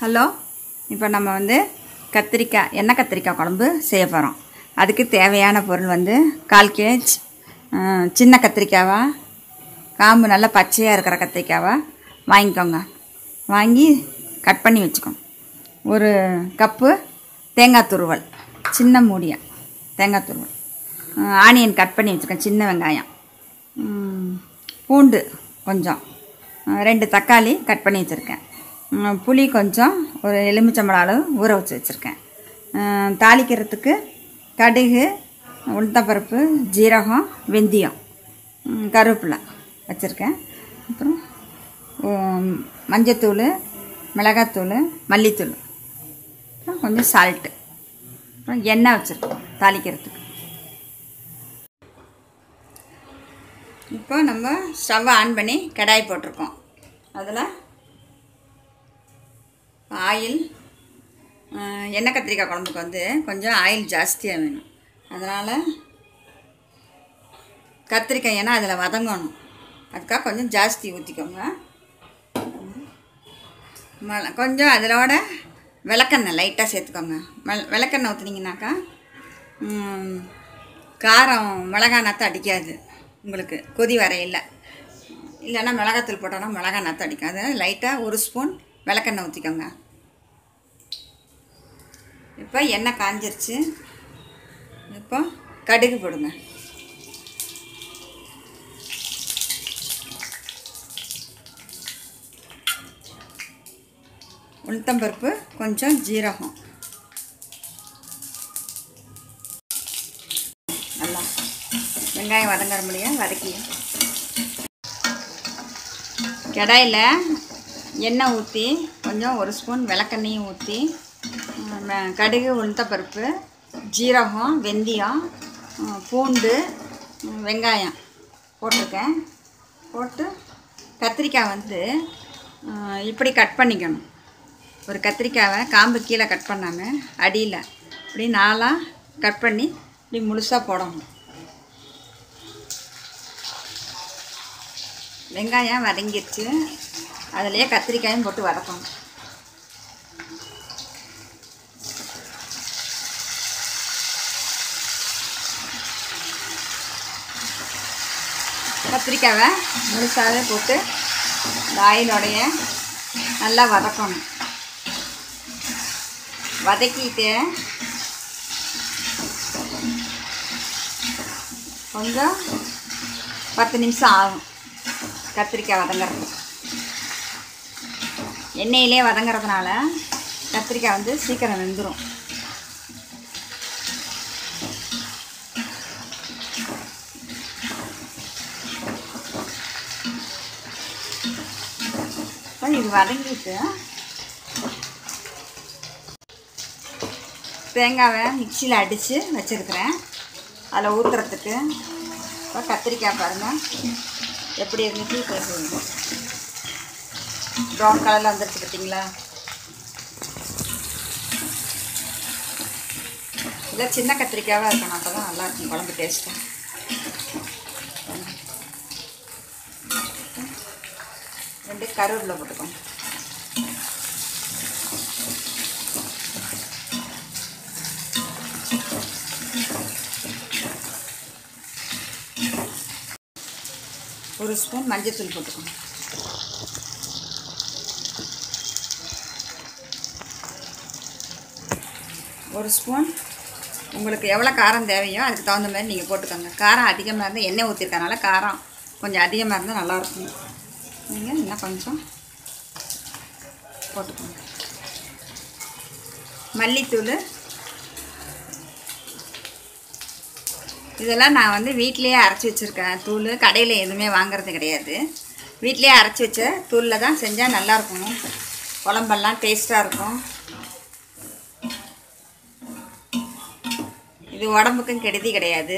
hello இப்போ நம்ம வந்து கத்திரிக்காய் எண்ணெய் கத்திரிக்காய் குழம்பு செய்ய போகிறோம் அதுக்கு தேவையான பொருள் வந்து கால் கேஜ் அஹ், சின்ன கத்திரிக்காவா காம்பு நல்லா பச்சையாக இருக்கிற கத்திரிக்காவா வாங்கிக்கோங்க வாங்கி கட் பண்ணி வச்சுக்கோங்க ஒரு கப்பு தேங்காய் துருவல் சின்ன மூடியா தேங்காய் துருவல் அஹ், ஆனியன் கட் பண்ணி வச்சுக்கோங்க சின்ன வெங்காயம் ம், பூண்டு கொஞ்சம் அஹ், ரெண்டு தக்காளி கட் பண்ணி வச்சுருக்கேன் ம், புளி கொஞ்சம் ஒரு எலுமிச்சம்பழம் அளவு ஊற வச்சு வச்சுருக்கேன் அஹ், தாளிக்கிறதுக்கு கடுகு உளுத்தப்பருப்பு ஜீரகம் வெந்தயம் ம், கருவேப்பிலை வச்சுருக்கேன் அப்புறம் உம், மஞ்சத்தூள் மிளகாத்தூள் மல்லித்தூள் அப்புறம் கொஞ்சம் சால்ட்டு அப்புறம் எண்ணெய் வச்சுருக்கோம் தாளிக்கிறதுக்கு இப்போ நம்ம ஸ்டவ் ஆன் பண்ணி கடாய் போட்டிருக்கோம் அதில் ஆயில் அஹ், எண்ணெய் கத்திரிக்காய் குழம்புக்கு வந்து கொஞ்சம் ஆயில் ஜாஸ்தியாக வேணும் அதனால் கத்திரிக்காய் ஏன்னா அதில் வதங்கணும் அதுக்காக கொஞ்சம் ஜாஸ்தி ஊற்றிக்கோங்க ம கொஞ்சம் அதிலோட விளக்கெண்ணெய் லைட்டாக சேர்த்துக்கோங்க மெல் விளக்கெண்ணெய் ஊற்றுனீங்கனாக்கா ம், காரம் மிளகா நாற்று அடிக்காது உங்களுக்கு கொதி வரையில் இல்லைன்னா மிளகாத்தூள் போட்டோன்னா மிளகா நாற்று அடிக்காது லைட்டாக ஒரு ஸ்பூன் விளக்கெண்ணெய் ஊற்றிக்கோங்க இப்போ எண்ணெய் காஞ்சிருச்சு இப்போ கடுகு போடுங்க உளுத்தம்பருப்பு கொஞ்சம் ஜீரகம் நல்லா வெங்காயம் வதங்குற முடியும் வதக்கி கடாயில் எண்ணெய் ஊற்றி கொஞ்சம் ஒரு ஸ்பூன் விளக்கெண்ணையும் ஊற்றி ம், கடுகு உளுத்தப்பருப்பு ஜீரகம் வெந்தயம் ம், பூண்டு ம், வெங்காயம் போட்டிருக்கேன் போட்டு கத்திரிக்காய் வந்து ம், இப்படி கட் பண்ணிக்கணும் ஒரு கத்திரிக்காவை காம்பு கீழே கட் பண்ணாமல் அடியில் இப்படி நாலாக கட் பண்ணி இப்படி முழுசாக போடணும் வெங்காயம் வதங்கிருச்சு அதுலேயே கத்திரிக்காயும் போட்டு வதக்கணும் கத்திரிக்காவை முழுசாகவே போட்டு இந்த ஆயிலோடைய நல்லா வதக்கணும் வதக்கிட்டு கொஞ்சம் பத்து நிமிஷம் ஆகும் கத்திரிக்காய் வதங்குறது எண்ணெயிலே வதங்குறதுனால கத்திரிக்காய் வந்து சீக்கிரம் வெந்துடும் இப்போ இது வதங்கிட்டு தேங்காவை மிக்சியில் அடித்து வச்சுருக்கிறேன் அதில் ஊற்றுறதுக்கு இப்போ கத்திரிக்காய் பாருங்கள் எப்படி இருந்துச்சு இப்போ ப்ரௌன் கலரில் வந்துருச்சு பார்த்தீங்களா இல்லை சின்ன கத்திரிக்காவாக இருக்கணும் அப்போ தான் நல்லாயிருக்கும் குழம்பு டேஸ்ட்டாக ரெண்டு கருவேப்பிலை போட்டுக்கோங்க ஒரு ஸ்பூன் மஞ்சத்தூள் போட்டுக்கோங்க ஒரு ஸ்பூன் உங்களுக்கு எவ்வளோ காரம் தேவையோ அதுக்கு தகுந்த மாதிரி நீங்கள் போட்டுக்கோங்க காரம் அதிகமாக இருந்தால் எண்ணெய் ஊற்றிருக்கனால காரம் கொஞ்சம் அதிகமாக இருந்தால் நல்லாயிருக்கும் நீங்கள் இன்னும் கொஞ்சம் போட்டுக்கோங்க மல்லித்தூள் இதெல்லாம் நான் வந்து வீட்டிலேயே அரைச்சி வச்சுருக்கேன் தூள் கடையில் எதுவுமே வாங்குறது கிடையாது வீட்டிலேயே அரைச்சி வச்ச தூளில் தான் செஞ்சால் நல்லாயிருக்கும் குழம்பெல்லாம் டேஸ்ட்டாக இருக்கும் இது உடம்புக்கும் கெடுதி கிடையாது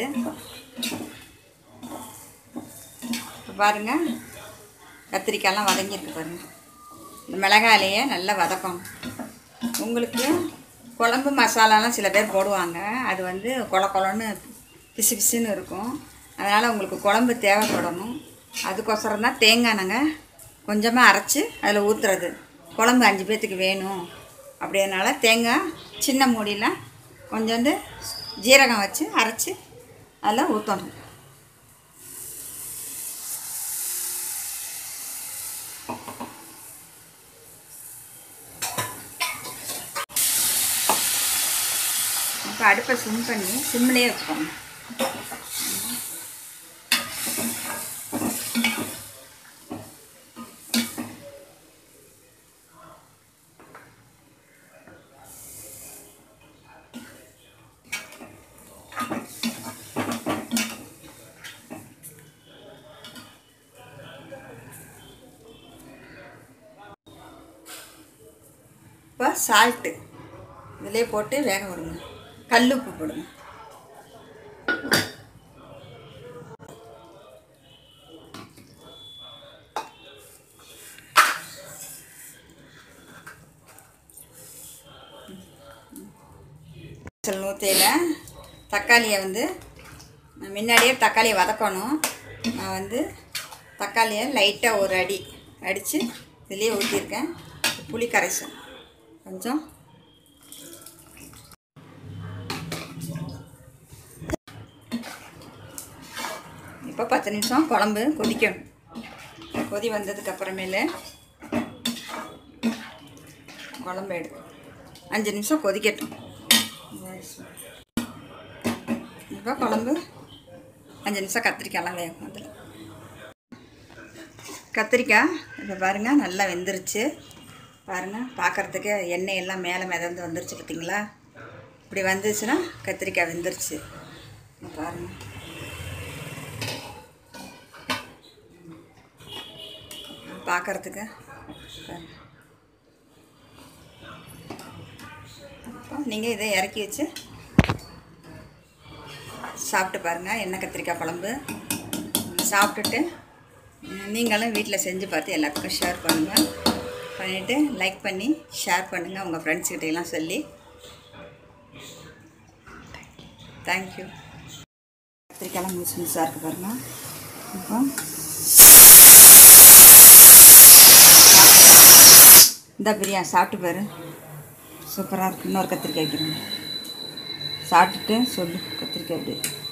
இப்போ பாருங்கள் கத்திரிக்காயெல்லாம் வதங்கியிருக்கு பாருங்கள் இந்த மிளகாயிலையே நல்லா வதக்கணும் உங்களுக்கு குழம்பு மசாலாலாம் சில பேர் போடுவாங்க அது வந்து கொல கொலன்னு பிசு பிசுன்னு இருக்கும் அதனால் உங்களுக்கு குழம்பு தேவைப்படணும் அதுக்கோசரம் தான் தேங்காய் நாங்கள் கொஞ்சமாக அரைச்சி அதில் ஊற்றுறது குழம்பு அஞ்சு பேர்த்துக்கு வேணும் அப்படின்றனால தேங்காய் சின்ன மூடியில் கொஞ்சோண்டு ஜீரகம் வச்சு அரைச்சி அதில் ஊற்றணும் இப்போ அடுப்பை சிம் பண்ணி சிம்லேயே வச்சுக்கோங்க இப்போ சால்ட்டு இதிலே போட்டு வேக விடுங்க கல் உப்பு போடுங்க நூத்தையில் தக்காளியை வந்து நான் முன்னாடியே தக்காளியை வதக்கணும் நான் வந்து தக்காளியை லைட்டாக ஒரு அடி அடித்து இதுலேயே ஊற்றிருக்கேன் புளி கரைசல் கொஞ்சம் இப்போ பத்து நிமிஷம் குழம்பு கொதிக்கணும் கொதி வந்ததுக்கு அப்புறமேலு குழம்பு எடுக்கும் அஞ்சு நிமிஷம் கொதிக்கட்டும் இப்போ குழம்பு அஞ்சு நிமிஷம் கத்திரிக்காயெல்லாம் வேகும் அதில் கத்திரிக்காய் இப்போ பாருங்கள் நல்லா வெந்துருச்சு பாருங்கள் பார்க்குறதுக்கு எண்ணெய் எல்லாம் மேலே மிதந்து வந்துருச்சு பார்த்தீங்களா இப்படி வந்துச்சுன்னா கத்திரிக்காய் வெந்துருச்சு இங்க பாருங்க பார்க்குறதுக்கு அப்போ நீங்கள் இதை இறக்கி வச்சு சாப்பிட்டு பாருங்கள் எண்ணெய் கத்திரிக்காய் குழம்பு சாப்பிட்டுட்டு நீங்களும் வீட்டில் செஞ்சு பார்த்து எல்லாத்துக்கும் ஷேர் பண்ணுங்கள் பண்ணிவிட்டு லைக் பண்ணி ஷேர் பண்ணுங்கள் உங்கள் ஃப்ரெண்ட்ஸ்கிட்ட எல்லாம் சொல்லி தேங்க்யூ கத்திரிக்காயெல்லாம் முழுசு முழுசாக இருக்குது பாருங்க இப்போ இந்த பிரியா சாப்பிட்டு பாரு சூப்பராக இருக்கு இன்னொரு கத்திரிக்காய் வைக்கிறேன் சாப்பிட்டுட்டு சொல்லு கத்திரிக்காய் எப்படி இருக்கு